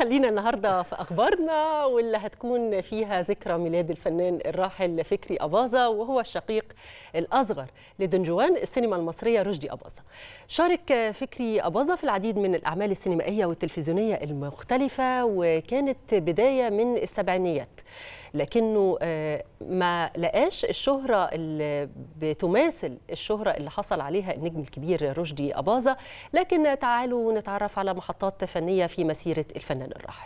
خلينا النهارده في اخبارنا واللي هتكون فيها ذكرى ميلاد الفنان الراحل فكري اباظه وهو الشقيق الاصغر لدنجوان السينما المصريه رشدي اباظه. شارك فكري اباظه في العديد من الاعمال السينمائيه والتلفزيونيه المختلفه وكانت بدايه من السبعينيات. لكنه ما لقاش الشهرة اللي بتماثل الشهرة اللي حصل عليها النجم الكبير رشدي أباظة لكن تعالوا نتعرف على محطات فنية في مسيرة الفنان الراحل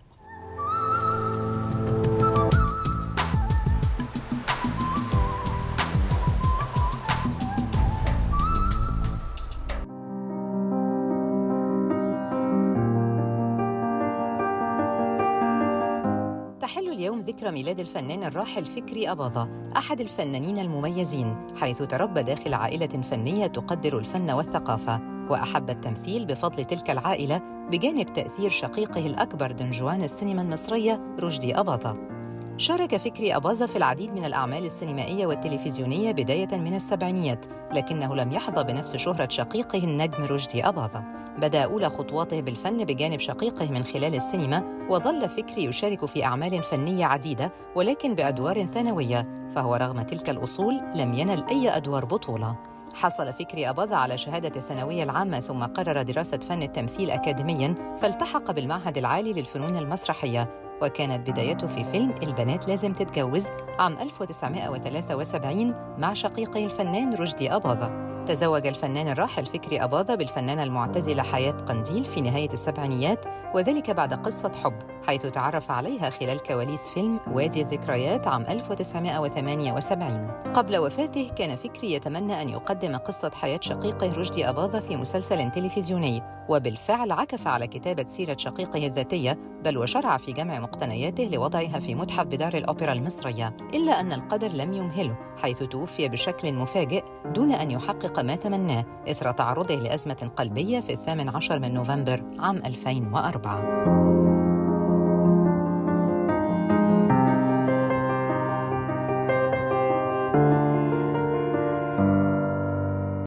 تحل اليوم ذكرى ميلاد الفنان الراحل فكري أباظة أحد الفنانين المميزين حيث تربى داخل عائلة فنية تقدر الفن والثقافة وأحب التمثيل بفضل تلك العائلة بجانب تأثير شقيقه الأكبر دنجوان السينما المصرية رشدي أباظة شارك فكري أباظة في العديد من الأعمال السينمائية والتلفزيونية بداية من السبعينيات لكنه لم يحظى بنفس شهرة شقيقه النجم رشدي أباظة بدأ أولى خطواته بالفن بجانب شقيقه من خلال السينما وظل فكري يشارك في أعمال فنية عديدة ولكن بأدوار ثانوية فهو رغم تلك الأصول لم ينل أي أدوار بطولة حصل فكري أباظة على شهادة الثانوية العامة ثم قرر دراسة فن التمثيل أكاديمياً فالتحق بالمعهد العالي للفنون المسرحية وكانت بدايته في فيلم البنات لازم تتجوز عام 1973 مع شقيقه الفنان رشدي أباظة تزوج الفنان الراحل فكري أباظة بالفنانة المعتزلة حياة قنديل في نهاية السبعينيات وذلك بعد قصة حب حيث تعرف عليها خلال كواليس فيلم وادي الذكريات عام 1978 قبل وفاته كان فكري يتمنى أن يقدم قصة حياة شقيقه رشدي أباظة في مسلسل تلفزيوني وبالفعل عكف على كتابة سيرة شقيقه الذاتية بل وشرع في جمع مقتنياته لوضعها في متحف بدار الأوبرا المصرية إلا أن القدر لم يمهله حيث توفي بشكل مفاجئ دون أن يحقق ما تمناه إثر تعرضه لأزمة قلبية في الثامن عشر من نوفمبر عام 2004